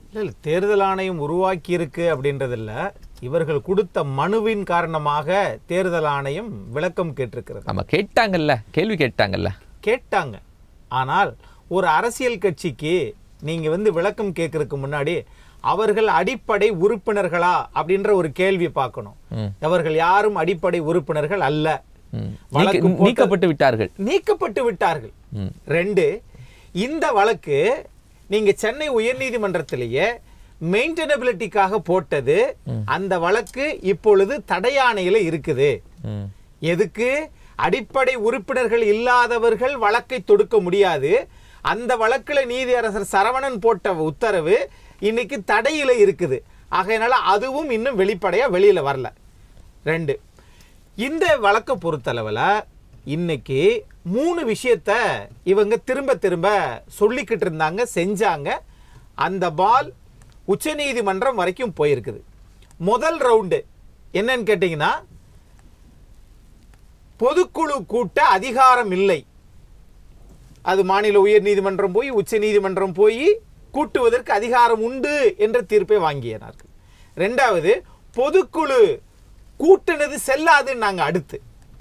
இல்ல இல்ல தேர்தல் ஆணையம் உருவாக்கி இருக்கு அப்படின்றதில்ல இவர்கள் கொடுத்த மனுவின் காரணமாக தேர்தல் ஆணையம் விளக்கம் கேட்டிருக்கிறது ஆமா கேட்டாங்கல்ல கேள்வி கேட்டாங்கல்ல கேட்டாங்க ஆனால் ஒரு அரசியல் கட்சிக்கு நீங்க வந்து விளக்கம் கேட்கறதுக்கு முன்னாடி அவர்கள் அடிப்படை உறுப்பினர்களா அப்படின்ற ஒரு கேள்வி பார்க்கணும் ம். அவர்கள் யாரும் அடிப்படை உறுப்பினர்கள் அல்ல ம். வழக்கு நீக்க- போட்ட- நீக்கப்பட்டு விட்டார்கள் நீக்கப்பட்டு விட்டார்கள் ம். ரெண்டு இந்த வழக்கு நீங்க சென்னை உயர்நீதிமன்றத்திலேயே மெயின்டெனபிலிட்டிக்காக போட்டது அந்த வழக்கு இப்பொழுது தடையாணையில இருக்குது ம். எதுக்கு அடிப்படை உறுப்பினர்கள் இல்லாதவர்கள் வழக்கை தொடுக்க முடியாது அந்த வழக்குல நீதியரசர் சரவணன் போட்ட உத்தரவு இன்னைக்கு தடையில இருக்குது ஆகையினால அதுவும் இன்னும் வெளிப்படையா வெளியில வரல ரெண்டு இந்த வழக்கை பொறுத்தளவில் இன்னைக்கு மூணு விஷயத்த இவங்க திரும்ப திரும்ப சொல்லிக்கிட்டு இருந்தாங்க செஞ்சாங்க அந்த பால் உச்சநீதிமன்றம் வரைக்கும் போயிருக்குது முதல் ரவுண்டு என்னன்னு கேட்டிங்கன்னா பொதுக்குழு கூட்ட அதிகாரம் இல்லை அது மாநில உயர் நீதிமன்றம் போய் உச்ச நீதிமன்றம் போய் கூட்டுவதற்கு அதிகாரம் உண்டு என்ற தீர்ப்பை வாங்கியனார்கள் ரெண்டாவது பொதுக்குழு கூட்டுனது செல்லாதுன்னு நாங்க அடுத்து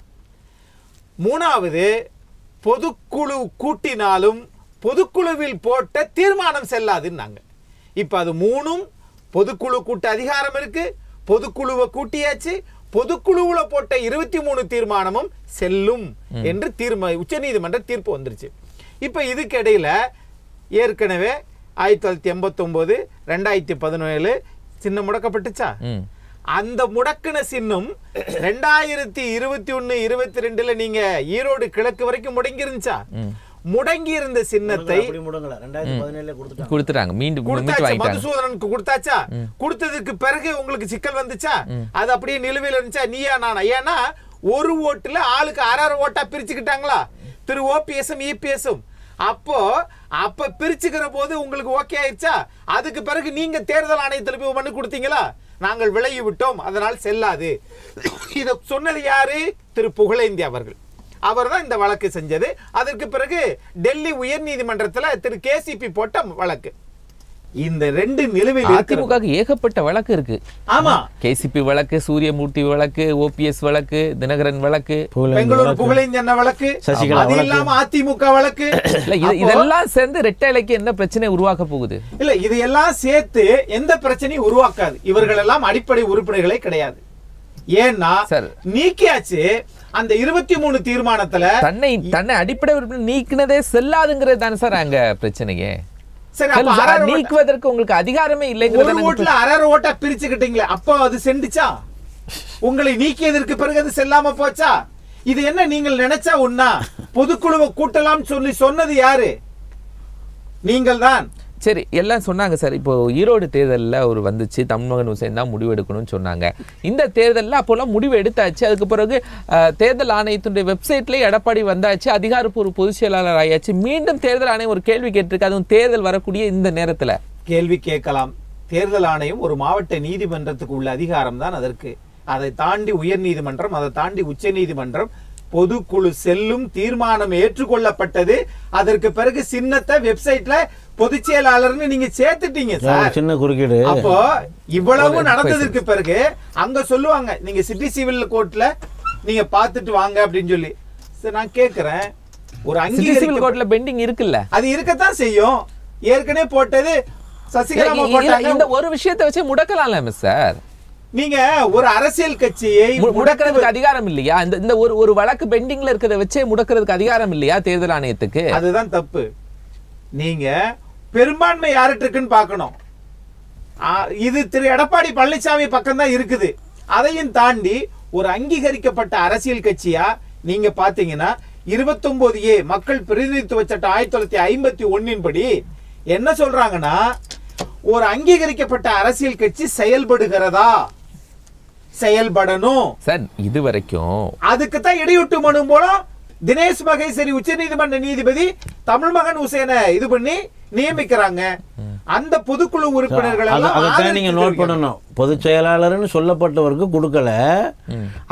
மூணாவது பொதுக்குழு கூட்டினாலும் பொதுக்குழுவில் போட்ட தீர்மானம் செல்லாதுன்னாங்க இப்ப அது மூணும் பொதுக்குழு கூட்ட அதிகாரம் இருக்கு பொதுக்குழுவை கூட்டியாச்சு பொதுக்குழுவுல போட்ட இருபத்தி மூணு தீர்மானமும் செல்லும் என்று தீர்மா உச்சநீதிமன்ற தீர்ப்பு வந்துருச்சு இப்ப இதுக்கு இடையில ஏற்கனவே ஆயிரத்தி தொள்ளாயிரத்தி எண்பத்தொன்பது ரெண்டாயிரத்தி பதினேழு சின்ன முடக்கப்பட்டுச்சா ம். அந்த முடக்கின சின்னம் ரெண்டாயிரத்தி இருபத்தி ஒன்னு இருபத்தி ரெண்டுல நீங்க ஈரோடு கிழக்கு வரைக்கும் முடங்கி இருந்துச்சா முடங்கி இருந்த சின்னத்தை அப்படி முடங்கல ரெண்டாயிரத்தி பதினேழுல கொடுத்துட்டாங்க கொடுத்துட்டாங்க மீண்டும் மீட்டு கொடுத்தாச்சா வாங்கிட்டாங்க மதுசூதனனுக்கு கொடுத்தாச்சா கொடுத்ததுக்கு பிறகு உங்களுக்கு சிக்கல் வந்துச்சா அது அப்படியே நிலுவையில் இருந்துச்சா நீயா நானா ஏன்னா ஒரு ஓட்டுல ஆளுக்கு அரை அரை ஓட்டா பிரிச்சுக்கிட்டாங்களா திரு ஓபிஎஸும் இபிஎஸும் அப்போ அப்ப பிரிச்சுக்கிற போது உங்களுக்கு ஓகே ஆயிடுச்சா அதுக்கு பிறகு நீங்க தேர்தல் ஆணையத்தில் போய் மனு கொடுத்தீங்களா நாங்கள் விலகி விட்டோம் அதனால் செல்லாது இத சொன்னது யாரு திரு புகழேந்தி அவர்கள் அவர் தான் இந்த வழக்கு செஞ்சது அதற்கு பிறகு டெல்லி உயர் நீதிமன்றத்துல திரு கேசிபி போட்ட வழக்கு இந்த ரெண்டு நிலுவையில் இருக்கிறது. அதிமுக ஏகப்பட்ட வழக்கு இருக்கு ஆமா கேசிபி வழக்கு சூரியமூர்த்தி வழக்கு ஓபிஎஸ் வழக்கு தினகரன் வழக்கு பெங்களூரு புகழேந்தன் வழக்கு சசிகலா அது வழக்கு. இல்லாம அதிமுக வழக்கு இல்ல இது அப்போ- இதெல்லாம் சேர்ந்து ரெட்டை இலைக்கு என்ன பிரச்சனை உருவாக்க போகுது இல்ல இதையெல்லாம் சேர்த்து எந்த பிரச்சனையும் உருவாக்காது இவர்கள் எல்லாம் அடிப்படை உறுப்பினர்களே கிடையாது ஏன்னா சார். நீக்கியாச்சு அந்த இருபத்தி மூணு தீர்மானத்துல தன்னை தன்னை அடிப்படை உறுப்பினர் நீக்கினதே செல்லாதுங்கிறது தானே சார் அங்க பிரச்சனையே சரி அப்ப செல்லும் சார், அரை ஓட்ட- நீக்குவதற்கு உங்களுக்கு அதிகாரமே ஒரு இல்லைங்கிறது ஓட்டுல அரை அரை ஓட்டா பிரிச்சுக்கிட்டீங்களே அப்போ அது சென்றுச்சா உங்களை நீக்கியதற்கு பிறகு அது செல்லாம போச்சா இது என்ன நீங்கள் நினைச்சா ஒண்ணா பொதுக்குழுவை கூட்டலாம் சொல்லி சொன்னது யாரு நீங்கள் தான் சரி எல்லாம் சொன்னாங்க சார் இப்போ ஈரோடு தேர்தல்ல ஒரு வந்துச்சு தமிழ்மகன் ஹுசைன் தான் முடிவு எடுக்கணும்னு சொன்னாங்க இந்த தேர்தல்ல அப்போல்லாம் முடிவு எடுத்தாச்சு அதுக்கு பிறகு அஹ், தேர்தல் ஆணையத்தினுடைய வெப்சைட்லயே எடப்பாடி வந்தாச்சு அதிகாரப்பூர்வ பொதுச் செயலாளர் ஆயாச்சு மீண்டும் தேர்தல் ஆணையம் ஒரு கேள்வி கேட்டிருக்கு அதுவும் தேர்தல் வரக்கூடிய இந்த நேரத்துல கேள்வி கேட்கலாம் தேர்தல் ஆணையம் ஒரு மாவட்ட நீதிமன்றத்துக்கு உள்ள அதிகாரம் தான் அதற்கு அதை தாண்டி உயர் நீதிமன்றம் அதை தாண்டி உச்ச நீதிமன்றம் பொதுக்குழு செல்லும் தீர்மானம் ஏற்றுக்கொள்ளப்பட்டது அதற்கு பிறகு சின்னத்தை வெப்சைட்ல பொதுச் செயலாளர்னு நீங்க சேர்த்துட்டீங்க ஒரு சார் சின்ன குறுக்கீடு அப்போ இவ்வளவு நடந்ததற்கு பிறகு அங்க சொல்லுவாங்க நீங்க சிட்டி சிவில் கோர்ட்ல நீங்க பார்த்துட்டு வாங்க அப்படின்னு சொல்லி சரி நான் கேக்குறேன் ஒரு சிட்டி சிவில் அங்கீகரிக்க கோர்ட்ல பெண்டிங் இருக்குல்ல அது இருக்கத்தான் செய்யும் ஏற்கனவே போட்டது சசிகலா அம்மா இல்ல, இந்த போட்டாங்க ஒரு விஷயத்தை வச்சு முடக்கலாம்ல சார் நீங்க ஒரு அரசியல் கட்சியை மு- முடக்கிறதுக்கு அதிகாரம் இல்லையா இந்த இந்த ஒரு ஒரு வழக்கு பெண்டிங்ல இருக்கிறத வச்சே முடக்கிறதுக்கு அதிகாரம் இல்லையா தேர்தல் ஆணையத்துக்கு அதுதான் தப்பு நீங்க பெரும்பான்மை யார்கிட்ட இருக்குன்னு பார்க்கணும் ஆ, இது திரு எடப்பாடி பழனிசாமி பக்கம் தான் இருக்குது அதையும் தாண்டி ஒரு அங்கீகரிக்கப்பட்ட அரசியல் கட்சியா நீங்க பாத்தீங்கன்னா 29 ஏ மக்கள் பிரதிநிதித்துவ சட்டம் ஆயிரத்தி தொள்ளாயிரத்தி ஐம்பத்தி ஒன்னின் படி என்ன சொல்றாங்கன்னா ஒரு அங்கீகரிக்கப்பட்ட அரசியல் கட்சி செயல்படுகிறதா செயல்படணும் சார் இது வரைக்கும் அதுக்கு தான் இடையூட்டு மனு மூலம் தினேஷ் மகேஸ்வரி உச்சநீதிமன்ற நீதிபதி தமிழ் மகன் ஹுசேனை இது பண்ணி நியமிக்கிறாங்க அந்த பொதுக்குழு உறுப்பினர்கள் அத- எல்லாம் அதைத்தான் நீங்க நோட் ஆதரித்து பண்ணணும் பொதுச் செயலாளர்னு சொல்லப்பட்டவருக்கு கொடுக்கல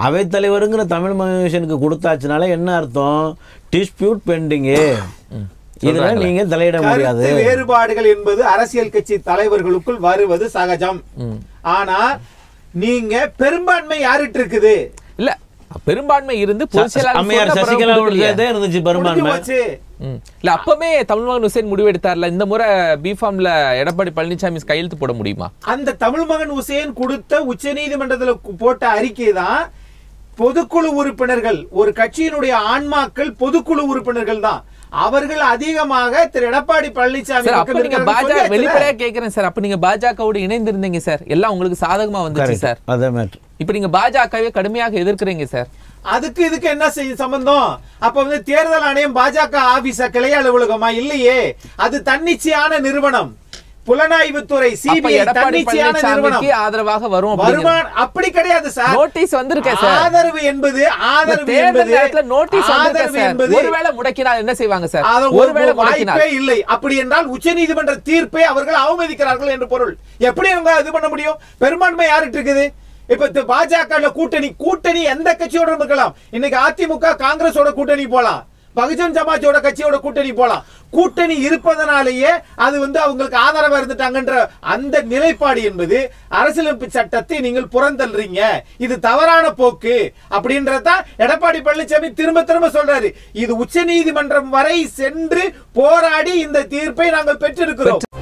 அவைத்தலைவருங்கிற தமிழ் மகேஷனுக்கு கொடுத்தாச்சுனால என்ன அர்த்தம் டிஸ்பியூட் பெண்டிங்கு இதுல சொல்றாங்களே. நீங்க தலையிட முடியாது கருத்து வேறுபாடுகள் என்பது அரசியல் கட்சி தலைவர்களுக்குள் வருவது சகஜம் ம். ஆனா நீங்க பெரும்பான்மை யாருட்டு இருக்குது இல்ல பெரும்பான்மை இருந்து பொதுச் செயலாளர் அம்மையார் சொன்ன பிறகு சசிகலா கொடுக்கலையே. இருந்துச்சு முடிஞ்சு பெரும்பான்மை போச்சு ம். இல்ல அப்பமே தமிழ்மகன் ஹுசேன் முடிவு எடுத்தார்ல இந்த முறை பிஃபார்ம்ல எடப்பாடி பழனிசாமி கையெழுத்து போட முடியுமா அந்த தமிழ் மகன் உசேன் கொடுத்த உச்ச நீதிமன்றத்துல போட்ட அறிக்கை தான் பொதுக்குழு உறுப்பினர்கள் ஒரு கட்சியினுடைய ஆன்மாக்கள் பொதுக்குழு உறுப்பினர்கள் தான் அவர்கள் அதிகமாக திரு எடப்பாடி பழனிசாமி சார் பக்கம் அப்ப நீங்க இருக்காங்கன்னு பாஜக சொல்லியாச்சுல. வெளிப்படையா கேக்குறேன் சார் அப்ப நீங்க பாஜகவோடு இணைந்து இருந்தீங்க சார் எல்லாம் உங்களுக்கு சாதகமா வந்துச்சு Correct. சார் அதே மேட்ரு இப்ப நீங்க பாஜகவே கடுமையாக எதிர்க்கிறீங்க சார் அதுக்கு இதுக்கு என்ன செய்ய சம்பந்தம் அப்ப வந்து தேர்தல் ஆணையம் பாஜக ஆபீஸ கிளை அலுவலகமா இல்லையே அது தன்னிச்சையான நிறுவனம் புலனாய்வுத்துறை அப்ப சிபிஐ எடப்பாடி தன்னிச்சையான நிறுவனம் பழனிசாமிக்கு ஆதரவாக வரும் அப்படிங்கிற வருமானம் அப்படி கிடையாது சார் நோட்டீஸ் வந்திருக்கேன் சார் ஆதரவு என்பது ஆதரவு தேர்தல் என்பது நேரத்துல நோட்டீஸ் ஆதரவு வந்திருக்கேன் சார் என்பது ஒருவேளை முடக்கினால் என்ன செய்வாங்க சார் அது ஒருவேளை ஒரு முடக்கினால் வாய்ப்பே இல்லை அப்படி என்றால் உச்சநீதிமன்ற தீர்ப்பை அவர்கள் அவமதிக்கிறார்கள் என்று பொருள் எப்படி அவங்க இது பண்ண முடியும் பெரும்பான்மை யாருக்கு இருக்குது இப்ப இந்த பாஜக ல கூட்டணி கூட்டணி எந்த கட்சியோட இருக்கலாம் இன்னைக்கு அதிமுக காங்கிரஸோட கூட்டணி போலாம் பகுஜன் சமாஜோட கட்சியோட கூட்டணி போலாம் கூட்டணி இருப்பதனாலேயே அது வந்து அவங்களுக்கு ஆதரவா இருந்துட்டாங்கன்ற அந்த நிலைப்பாடு என்பது அரசியலமைப்பு சட்டத்தை நீங்கள் புறந்தள்ளுறீங்க இது தவறான போக்கு அப்படின்றதான் எடப்பாடி பழனிசாமி திரும்ப திரும்ப சொல்றாரு இது உச்ச நீதிமன்றம் வரை சென்று போராடி இந்த தீர்ப்பை நாங்கள் பெற்றிருக்கிறோம்